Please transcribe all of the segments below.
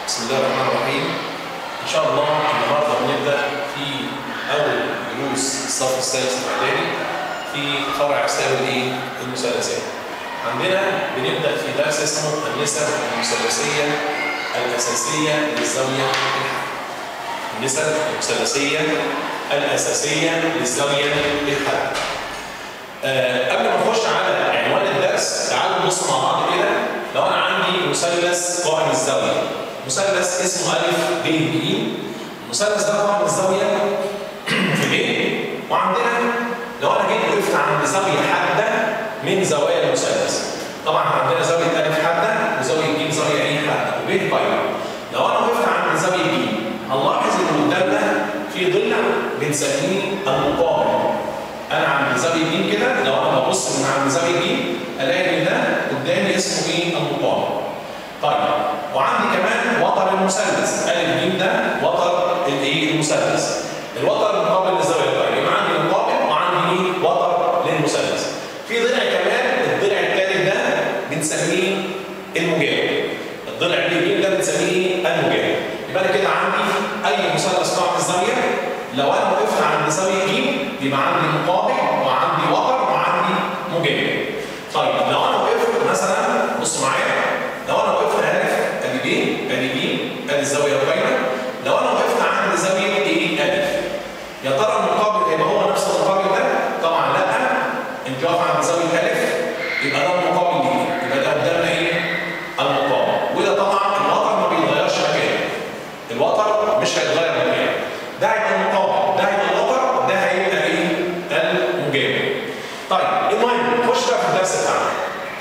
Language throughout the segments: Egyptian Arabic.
بسم الله الرحمن الرحيم ان شاء الله النهارده بنبدا في اول دروس الصف الثالث الاعدادي في فرع حساب الايه المثلثات عندنا بنبدا في درس اسمه النسب المثلثيه الاساسيه للزاويه الحادة النسب المثلثيه الاساسيه للزاويه الحادة أه قبل ما نخش على عنوان الدرس تعالوا نبص مع بعض كده لو انا عندي مثلث قائم الزاويه مثلث اسمه الف ب ج المثلث ده قائم الزاويه في ب وعندنا لو انا جيت وقفت عند زاويه حاده من زوايا المثلث طبعا عندنا زاويه الف حاده وزاويه ج زاويه ايه حاده وب قايمه لو انا وقفت عند زاويه ج هنلاحظ ان قدامنا في ضلع بنسميه المقابل انا عند زاويه ج كده لو انا ببص من عند زاويه ج الاقي ان ده قدامي اسمه ايه المقابل طيب وعندي كمان وتر المثلث ا ج ده وتر الايه المثلث الوتر المقابل للزاويه القائمه يبقى عندي مقابل وعندي ايه وتر للمثلث في ضلع كمان الضلع الثالث ده بنسميه المجاور الضلع اللي ج ده بنسميه المجاور يبقى انا كده عندي اي مثلث قائم الزاويه لو انا وقفت عند زاويه ج يبقى عندي مقابل وعندي وتر وعندي مجاور طيب لو انا وقفت مثلا بص معايا لو انا وقفت الف ادي ب ادي ج ادي الزاويه القايمه لو انا وقفت عند زاويه ايه الف يا ترى المقابل هيبقى هو نفس المقابل ده طبعا لا انت واقف عند زاويه الف يبقى ده المقابل دي يبقى ده قدامنا ايه المقابل وده طبعا الوتر ما بيتغيرش مكانه الوتر مش هيتغير مكانه ده هيبقى المقابل ده هيبقى الوتر ده هيبقى ايه المجاور طيب المهم نخش بقى في الدرس بتاعنا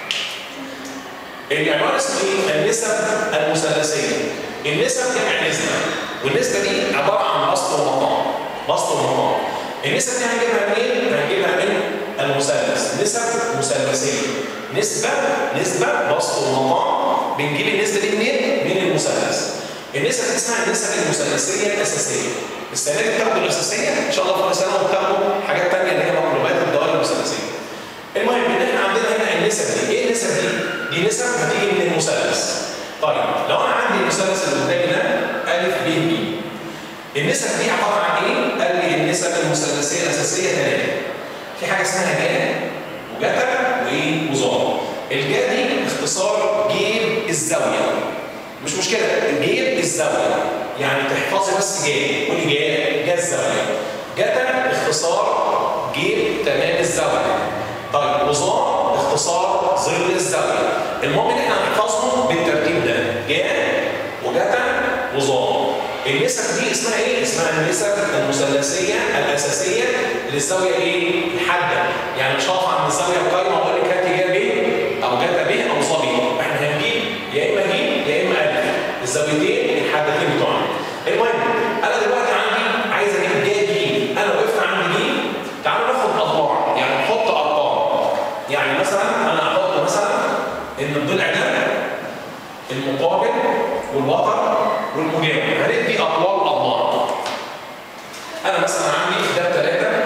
العنوان اسمه ايه؟ النسب المثلثيه. النسب جمع نسبه والنسبه دي عباره عن بسط ومقام. بسط ومقام. النسب دي هنجيبها منين؟ هنجيبها من المثلث. نسب مثلثيه. نسبه نسبه بسط ومقام بنجيب النسبه دي منين؟ من المثلث. النسب دي اسمها النسب المثلثيه الاساسيه. السنه دي بتاخدوا الاساسيه ان شاء الله في كل سنه وبتاخدوا حاجات ثانيه اللي هي مقلوبات الدوائر المثلثيه. المهم ان احنا عندنا هنا النسب دي، ايه النسب دي؟ دي نسب هتيجي من المثلث. طيب لو انا عندي المثلث اللي قدامي ده ا ب ج النسب دي عباره عن ايه؟ قال لي النسب المثلثيه الاساسيه ثلاثه. في حاجه اسمها جا وجتا وايه؟ وظا. الجا دي اختصار جيب الزاويه. مش مشكله جيب الزاويه. يعني تحفظي بس جا قولي جا جا الزاويه. جتا اختصار جيب تمام الزاويه. طيب وظا اختصار ظل الزاويه. المهم ان احنا هنحفظهم بالترتيب ده جا وجتا وظا. النسب دي اسمها ايه؟ اسمها النسب المثلثيه الاساسيه للزاويه ايه؟ الحاده. يعني مش هقف عند الزاويه القايمه واقول لك هاتي جا ب او جتا ب او ظا ب. احنا هنجيب يا اما ج يا اما ا الزاويتين الحادتين بتوعنا. المهم انا دلوقتي عندي عايز اجيب جا ج انا وقفت عند ج تعالوا ناخد اضلاع يعني نحط ارقام. يعني مثلا انا احط مثلا ان الضلع ده المقابل والوتر والمجاور هندي اطوال اضلاع انا مثلا عندي ده بثلاثه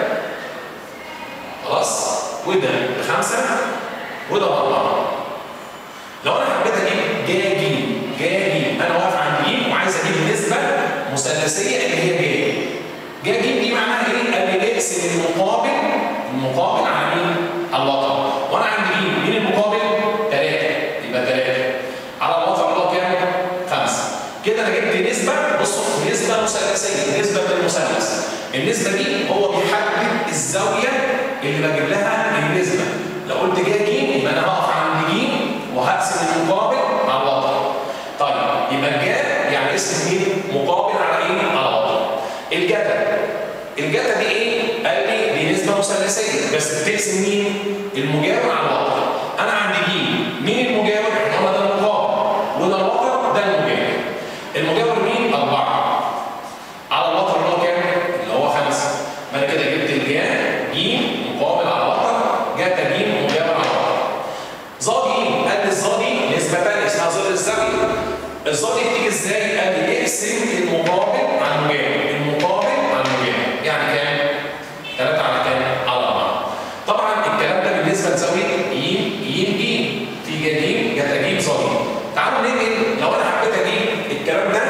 خلاص وده بخمسه وده باربعه لو انا حبيت اجيب جا ج جا ج انا واقف عند ج وعايز اجيب نسبه مثلثيه اللي هي جا جا ج دي معناها ايه؟ قال لي اقسم المقابل المقابل على مين؟ على الوتر وانا عندي ج مين المقابل؟ ثلاثه يبقى ثلاثه على الوتر اللي هو كام؟ خمسه كده انا جبت نسبه بصوا نسبه مثلثيه نسبه للمثلث النسبه دي هو بيحدد الزاويه اللي بجيب لها النسبه لو قلت جا ج يبقى انا هقف عند ج وهقسم المقابل على الوتر طيب يبقى الجا يعني اسم مين؟ مقابل على ايه؟ على الوتر الجتا الجتا دي ايه؟ قال لي دي نسبه مثلثيه بس بتقسم مين؟ المجاور على الوتر انا عندي ج مين المجاور؟ هو ده المقابل وده الوتر ده المجاور المجاور مين؟ أربعة على الوتر اللي هو كام؟ اللي هو خمسة ما أنا كده جبت الجا ج مقابل على الوتر جاتا ج مجاور على الوتر ظا ج قال لي الظا دي نسبة ثانية اسمها ظل الزاوية الظا دي بتيجي ازاي؟ قال لي اقسم المقابل على المجاور المقابل على المجاور يعني كام؟ 3 على كام؟ على 4 طبعا الكلام ده بالنسبة لزاوية ي ي ج في جا ج جاتا ج ظا ج تعالوا ننقل لو انا حبيت اجيب الكلام ده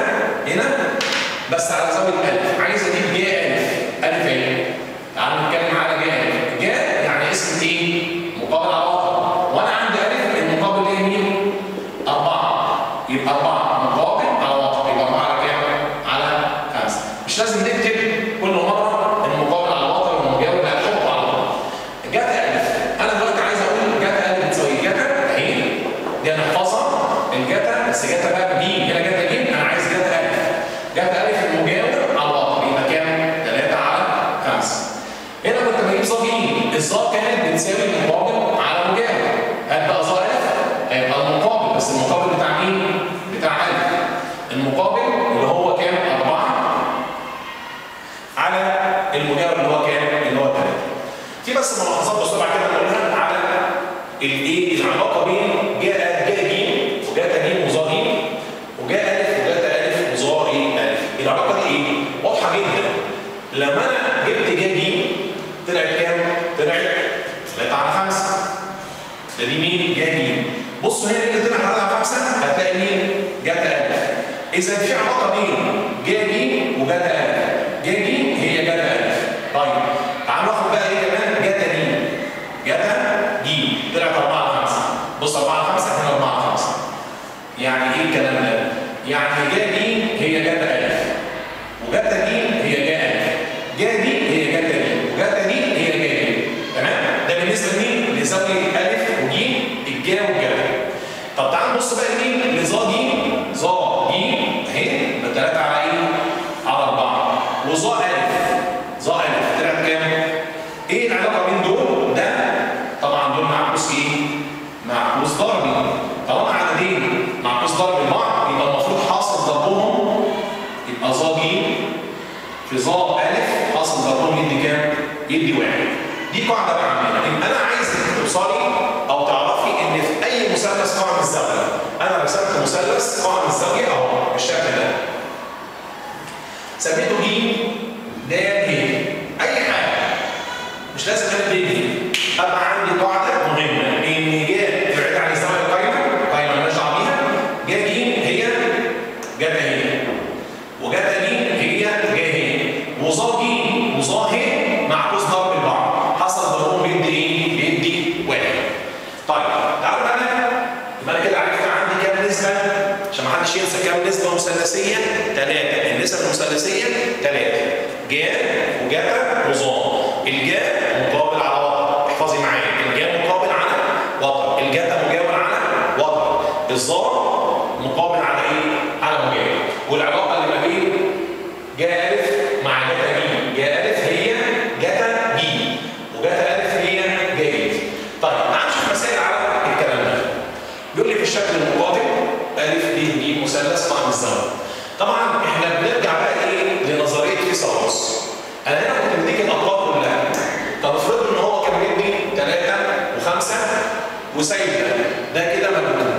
بس على زاويه الف عايز اجيب جاء الف الف ايه تعالوا نتكلم على جاء الف جاء يعني اسم ايه مقابل على وطن وانا عندي الف المقابل ايه مين اربعه يبقى اربعه مقابل على وطن يبقى اربعه على كام على خمسه مش لازم نكتب كل مره المقابل على وطن والمجاور لا نحطه على وطن جت الف انا دلوقتي عايز اقول جت الف بتساوي جتا اهي دي انا احفظها الجتا بس جتا بقى بجيم هنا جتا جيم انا عايز جتا الف جتا الف المجاور على الوطن يبقى كام 3 على 5 هنا كنت بجيب ظا جيم الظا كانت بتساوي المقابل على المجاور هات بقى ظا الف هيبقى المقابل بس المقابل بتاع مين بتاع الف المقابل اللي هو كام 4 على المجاور اللي هو كام اللي هو 3 في بس ملاحظات بسرعه كده نقولها على الايه العلاقه بين جاء جاء جيم وجاء جيم وظا جيم وجاء الف وجاء الف وظا ايه الف العلاقه دي ايه واضحه جدا لما انا جبت جاء جيم طلعت كام طلعت 3 على 5 ده دي مين جاء جيم بصوا هنا اللي طلع 3 على 5 هتلاقي مين جاء الف اذا في علاقه بين جاء جيم وجاء الف جاء جيم هي جاء الف طيب تعالوا ناخد بقى ايه كمان جاء جيم جاء جيم طلعت 4 على 5 بص 4 على 5 هنا 4 على 5 يعني ايه الكلام ده؟ يعني جاء جيم هي جاء الف وجاء جيم هي جاء الف جاء دي هي جاء جيم وجاء دي هي جاء جيم تمام؟ ده بالنسبه لمين؟ لزاويه الف وجيم الجاء والجاء طب تعال نبص بقى لمين؟ لظا جيم ظا جيم اهي يبقى 3 على ايه؟ على 4 وظا الف ظا الف طلعت كام؟ ايه العلاقه بين دول؟ ده طبعا دول معكوس ايه؟ معكوس ضربي طالما عددين معكوس ضربي بعض يبقى المفروض حاصل ضربهم يبقى ظا جيم في ظا الف حاصل ضربهم يدي كام؟ يدي واحد دي قاعده بقى عندنا ان انا عايز توصلي او تعرفي ان في اي مثلث قائم الزاويه انا رسمت مثلث قائم الزاويه اهو بالشكل ده سميته جيم ده هي اي حاجه مش لازم انا دي ابقى عندي قاعده مهمه ان جاء ابعد عن الزاويه القايمه القايمه مالناش دعوه بيها جاء جيم هي جت هي وجت جيم هي جاء هي وظا جيم وظا هي معكوس ضرب البعض حصل ضربهم بيدي ايه؟ بيدي واحد طيب تعالوا بقى يبقى انا كده عرفت عندي كام نسبه عشان ما حدش ينسى كام نسبه مثلثيه؟ ثلاثه النسب المثلثيه ثلاثه جاء وجتا وظا الجاء مقابل على وتر احفظي معايا الجاء مقابل على وتر الجتا مجاور على وتر الظا مقابل على ايه؟ على مجاور والعلاقه اللي ما بين جاء الف مع جتا جيم جاء الف هي جتا جيم وجتا الف هي جاء طيب تعال نشوف مسائل على الكلام ده بيقول لي في الشكل المقابل الف ب ج مثلث قائم الزاويه طبعا احنا بنرجع بقى ايه لنظريه فيثاغورس انا هنا كنت بديك الارقام كلها طب افرض ان هو كان بيدي 3 و5 وسايب ده ده كده مجنون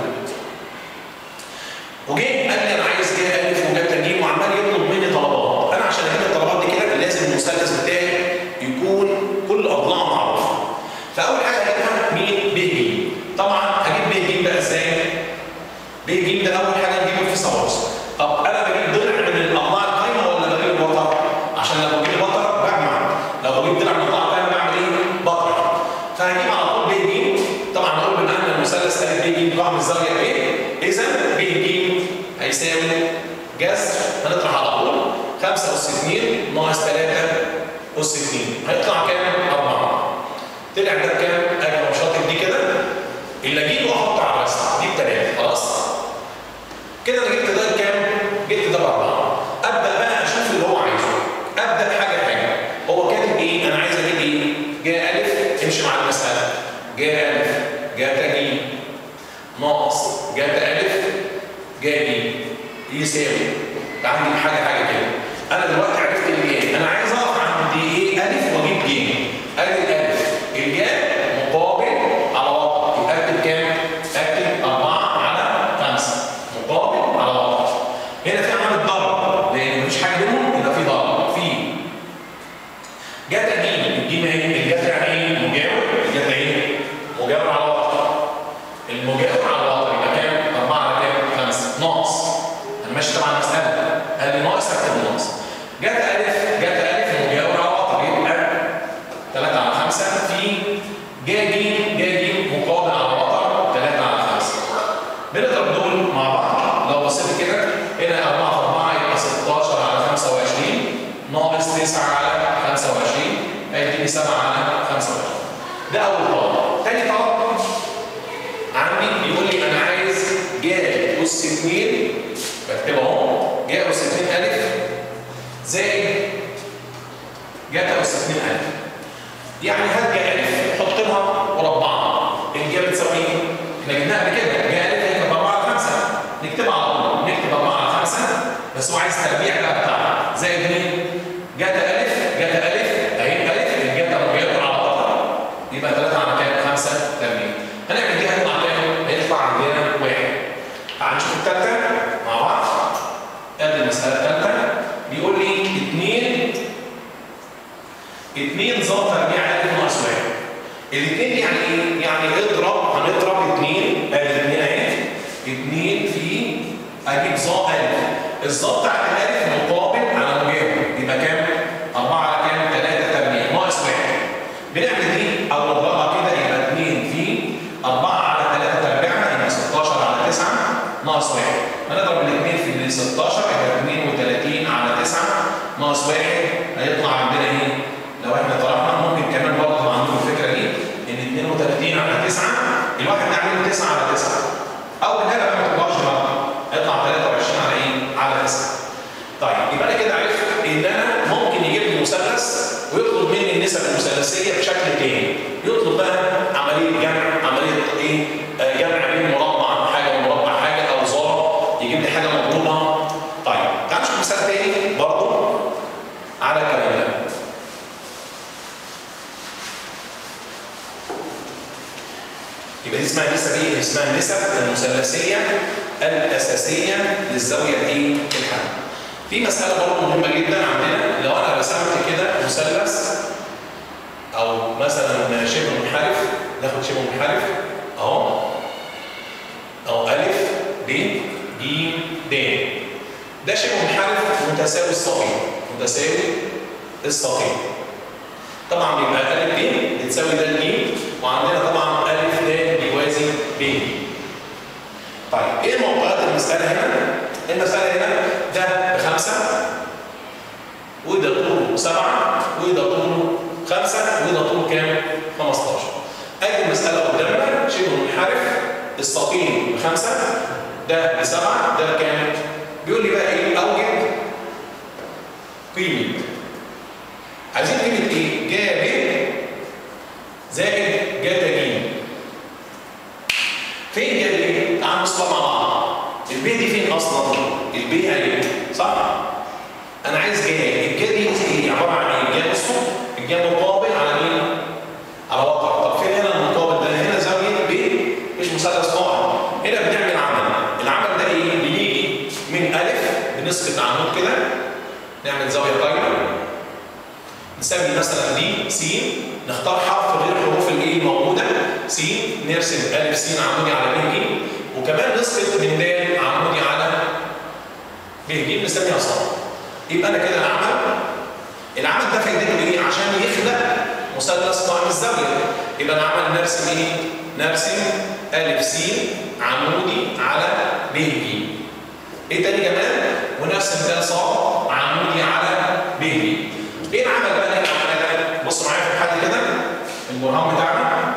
وجه قال لي انا عايز جه الف وجه جيم وعمال يطلب مني طلبات انا عشان اجيب الطلبات دي كده لازم المثلث بتاعي يكون كل اضلاعه معروفه فاول حاجه هجيبها مين ب ج طبعا هجيب ب ج بقى ازاي ب ج ده اول حاجه نجيبه في صوارص طب انا بجيب ضلع من الاضلاع القايمه ولا بجيب بطر عشان لو بجيب بطر بجمع لو بجيب ضلع من الاضلاع القايمه بعمل ايه بطر فهجيب على طول ب ج طبعا نقول بما ان المثلث ده ب ج قائم الزاويه ايه اذا ب ج هيساوي جذر هنطرح على طول 5 اس 2 ناقص 3 اس 2 هيطلع كام 4 طلع ده بكام؟ اجي مشاطب دي كده اللي اجيبه واحط على الرسم دي بثلاثه خلاص؟ كده انا جبت ده بكام؟ جبت ده باربعه ابدا بقى اشوف اللي هو عايزه ابدا حاجه حاجه هو كاتب ايه؟ انا عايز اجيب ايه؟ جاء الف امشي مع المساله جاء الف جاء جيم ناقص جاء الف جاء جيم يساوي تعال نجيب حاجه حاجه كده انا دلوقتي عرفت الجيم انا عايز اقف عند ايه الف واجيب جيم ادي الالف الجاء مقابل على وضع يبقى اكتب كام؟ اكتب 4 على 5 مقابل على وضع هنا في عمل ضرب لان مفيش حاجه بينهم يبقى في ضرب في جت جيم الجيم اهي الجت يعني ايه؟ مجاور الجت ايه؟ مجاور على وضع المجاور على وضع يبقى كام؟ 4 على كام؟ 5 ناقص انا ماشي طبعا مساله قال لي ناقص هكتب ناقص جت الف جت الف المجاور على وتر يبقى 3 على 5 في جاجي جاجي مقابل على وتر 3 على 5 بنضرب دول مع بعض لو بصيت كده هنا 4 في 4 يبقى 16 على 25 ناقص 9 على 25 هيديني 7 على 25 ده اول طلب تاني طلب عندي بيقول لي انا عايز جاء اس 2 بكتبها اهو جاء اس 2 الف زائد جاء اس 2 الف يعني هات جاء الف حط لها مربعه الجاء بتساوي ايه؟ احنا جبناها قبل كده جاء الف هي كانت 4 على 5 نكتبها على طول نكتب 4 على 5 بس هو عايز تربيع بقى بتاعها زائد مين؟ جاء الف جاء الف اهي الف الجاء مجاور على وتر يبقى 3 على كام؟ 5 تربيع هنعمل دي هنطلع كام؟ هيطلع عندنا واحد تعال نشوف الثالثه مع بعض قبل المساله الثالثه بيقول لي 2 2 ظبط تربيع الف ناقص واحد الاثنين يعني ايه؟ يعني اضرب هنضرب 2 ادي 2 اهي 2 في اجيب ظا الف الظا بتاعت الالف مقابل على مجاور يبقى كام؟ 4 على كام؟ 3 تربيع ناقص واحد بنعمل دي او نضربها كده يبقى 2 في 4 على 3 تربيعها يبقى 16 على 9 ناقص 1 هنضرب الاثنين في ال 16 يبقى 32 على 9 ناقص 1 هيطلع عندنا ايه؟ لو احنا طرحنا ممكن كمان برضه عندكم الفكره دي ان 32 على 9 الواحد نعمله 9 على 9 او بالهلا بقى ما تطلعش بقى هيطلع 23 على ايه؟ على 9 طيب يبقى انا كده عرفت ان انا ممكن يجيب لي مثلث ويطلب مني النسب المثلثيه بشكل تاني يطلب بقى عمليه جمع عمليه ايه آه، جمع بين مربع حاجه ومربع حاجه او ظاهر يجيب لي حاجه مضروبه طيب تعال نشوف مثال تاني برضه على الكلام ده يبقى دي اسمها نسب ايه؟ اسمها النسب المثلثيه الاساسيه للزاويه الايه؟ الحمل. في مساله برضه مهمه جدا عندنا لو انا رسمت كده مثلث او مثلا شبه منحرف ناخد شبه منحرف اهو او الف ب ج د ده شبه منحرف متساوي الساقين متساوي الساقين طبعا بيبقى الف ب بتساوي ده ج وعندنا طبعا الف د بيوازي ب طيب ايه معطيات المساله هنا؟ المساله هنا ده بخمسه وده طوله سبعه وده طوله خمسه وده طوله كام؟ 15 ادي المساله قدامنا شبه منحرف الساقين بخمسه ده بسبعه ده كام؟ بيقول لي بقى ايه؟ اوجد قيمه عايزين قيمه ايه؟ جا ب زائد جاتا ج فين جا ب؟ تعال نبص بقى مع بعض البي دي فين اصلا؟ البي اهي صح؟ انا عايز جا الجا دي ايه؟ عباره عن ايه؟ الجا بصوا الجا مقابل على مين؟ على وتر طب فين هنا المقابل ده؟ هنا زاويه ب مش مثلث قائم هنا بنعمل عمل العمل ده ايه؟ بنيجي من الف بنسقط عمود كده نعمل زاويه قايمه نسمي مثلا دي س نختار حرف غير الحروف الايه الموجوده س نرسم الف س عمودي على ب ج وكمان نسقط من د عمودي على ب ج نسميها ص يبقى انا كده العمل العمل ده فايدته ايه؟ عشان يخلق مثلث قائم الزاويه يبقى العمل نرسم ايه؟ نرسم الف س عمودي على ب ج ايه تاني كمان؟ ونرسم د ص عمودي على ب ج ايه العمل بقى اللي احنا عملناه ده؟ بص معايا في الحل كده البرهان بتاعنا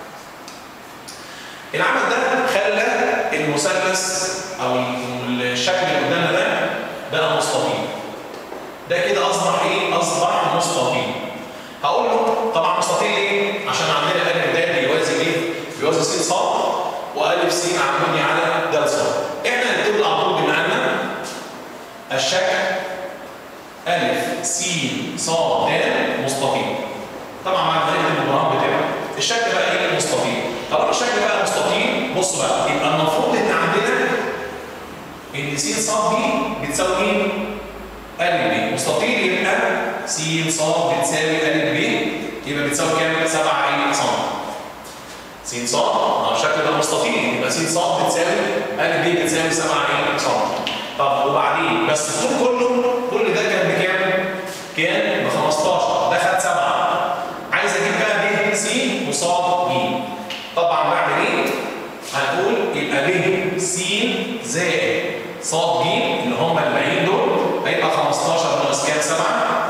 العمل ده خلى المثلث او الشكل اللي قدامنا ده بقى مستطيل ده كده اصبح ايه؟ اصبح مستطيل هقول له طبعا مستطيل ليه؟ عشان عندنا الف د بيوازي ايه؟ بيوازي س ص والف س عمودي على د ص احنا هنكتب على طول بما ان الشكل ألف س ص د مستطيل طبعا مع ذلك البرهان بتاعه الشكل بقى ايه مستطيل طالما الشكل بقى مستطيل بص بقى يبقى المفروض ان عندنا ان س ص دي بتساوي مين؟ ا ب مستطيل يبقى س ص بتساوي ا ب يبقى بتساوي كام؟ 7 ايه سم س ص اه الشكل ده مستطيل يبقى س ص بتساوي ا ب بتساوي 7 ايه سم طب وبعدين بس الطول كله كل ده كان بكام؟ كان ب 15 ده خد 7 عايز اجيب بقى ب س وصاد ج طبعا بعمل ايه؟ هنقول يبقى ب س زائد صاد ج اللي هم ال 40 دول هيبقى 15 ناقص كام 7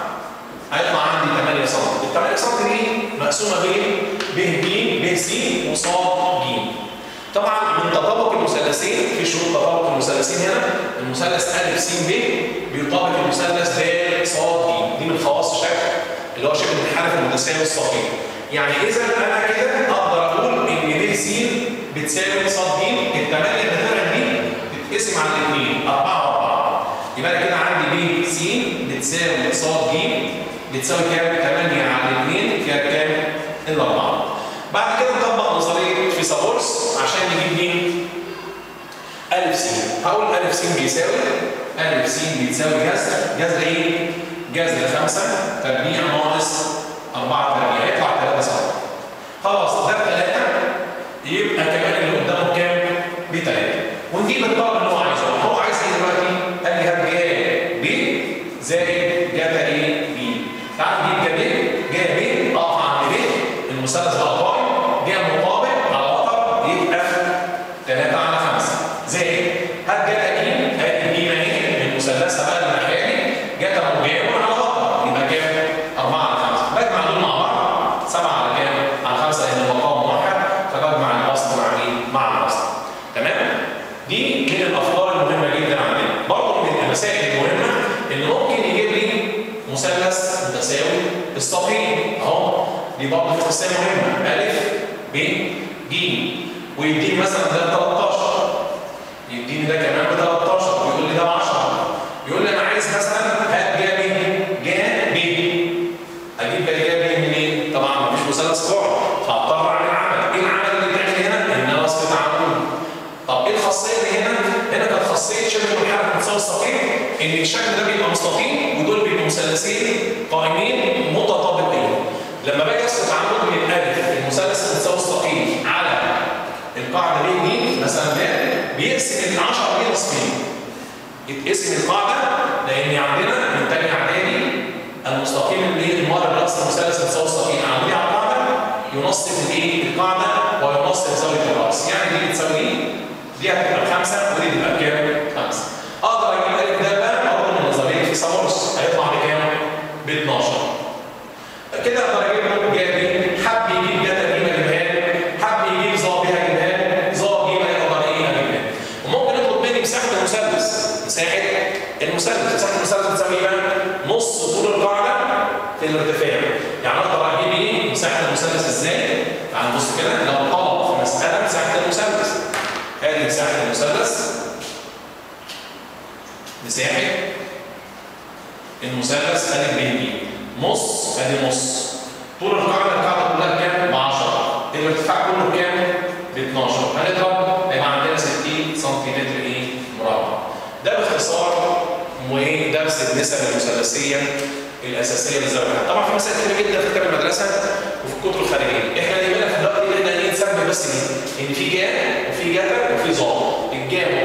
هيطلع عندي 8 سم ال 8 سم دي مقسومه بين ب ج ب س وصاد ج طبعا من تطابق المثلثين في شروط تطابق المثلثين هنا المثلث ا س ب بيطابق المثلث د ص ج دي من خواص الشكل اللي هو شكل المنحرف المتساوي الصفير يعني اذا انا كده اقدر اقول ان ب س بتساوي ص ج الثمانيه اللي طلعت دي تتقسم على الاثنين 4 و4 يبقى انا كده عندي ب س بتساوي ص ج بتساوي كام 8 على الاثنين فيها كام الاربعه بعد كده نطبق نظريه فيثاغورس عشان نجيب مين ألف س هقول ألف س بيساوي ألف س بتساوي جذر جذر إيه؟ جذر 5 تربيع ناقص 4 تربيع يطلع 3 سم خلاص ده 3 يبقى كمان اللي قدامه كام؟ ب 3 ونجيب الطلب اللي هو عايزه هو عايز ايه دلوقتي؟ قال لي هات جا ب زائد جاتا ايه؟ ب تعال نجيب جا ب جا ب اقف عند ب المثلث بقى قائم جا مطابق على وتر يبقى 3 على 5 زائد هات جاتا ج هات ج ما هي من مثلثها بقى الناحيه دي جاتا مجاور على وتر يبقى كام؟ 4 على 5 بجمع دول مع بعض 7 على كام؟ على 5 لان المقام واحد فبجمع البسط مع مين؟ مع البسط تمام؟ دي من الافكار المهمه جدا عندنا برضه من المسائل المهمه اللي ممكن يجيب لي مثلث متساوي الصفين اهو دي برضه اختصار مهمه الف ب ج ويديني مثلا ده 13 يديني ده كمان ب 13 ويقول لي ده ب 10 يقول لي انا عايز مثلا هات جا ب جا ب اجيب بقى جا ب منين؟ طبعا مفيش مثلث قاعد فاضطر اعمل عمل ايه العمل اللي بتعمل هنا؟ ان انا اسقط عمود طب ايه الخاصيه اللي هنا؟ هنا كانت خاصيه شبه المنحرف متساوي الصفين ان الشكل ده بيبقى مستطيل ودول بيبقوا مثلثين قائمين متطابقين. لما باجي اسقط عمود من الف المثلث المتساوي الصفين على القاعده ب دي مثلا ده بيقسم ال 10 دي نصفين. يتقسم القاعده لان عندنا من تاني اعدادي المستقيم اللي المار راس المثلث المتساوي الصفين عمودي على القاعده ينصف الايه؟ القاعده وينصف زاويه الراس، يعني دي بتساوي ايه؟ دي هتبقى خمسه ودي تبقى بكام؟ خمسه. اقدر اجيب الف ده بقى برضه من نظريه فيثاغورس هيطلع بكام؟ ب 12. كده اقدر اجيب له جا ب حب يجيب جتا ب اجيبها له، حب يجيب ظا ب هجيبها له، ظا ج يقدر ايه اجيبها له. وممكن يطلب مني مساحه المثلث، مساحه المثلث، مساحه المثلث بتساوي ايه بقى؟ نص طول القاعده في الارتفاع. يعني اقدر اجيب ايه؟ مساحه المثلث ازاي؟ تعال نبص كده لو طلب في مساله مساحه المثلث. ادي مساحه المثلث مساحه المثلث ادي ب ج نص ادي نص طول القاعده القاعده كلها كام؟ ب 10 الارتفاع كله بكام؟ ب 12 هنضرب هيبقى عندنا 60 سنتيمتر ايه؟ مربع ده باختصار وايه درس النسب المثلثيه الاساسيه للزاويه طبعا في مسائل كتير جدا في كتاب المدرسه وفي الكتب الخارجيه احنا اللي بالنا في الوقت ان احنا ايه نثبت بس ايه ان في جا وفي جتا وفي ظا الجا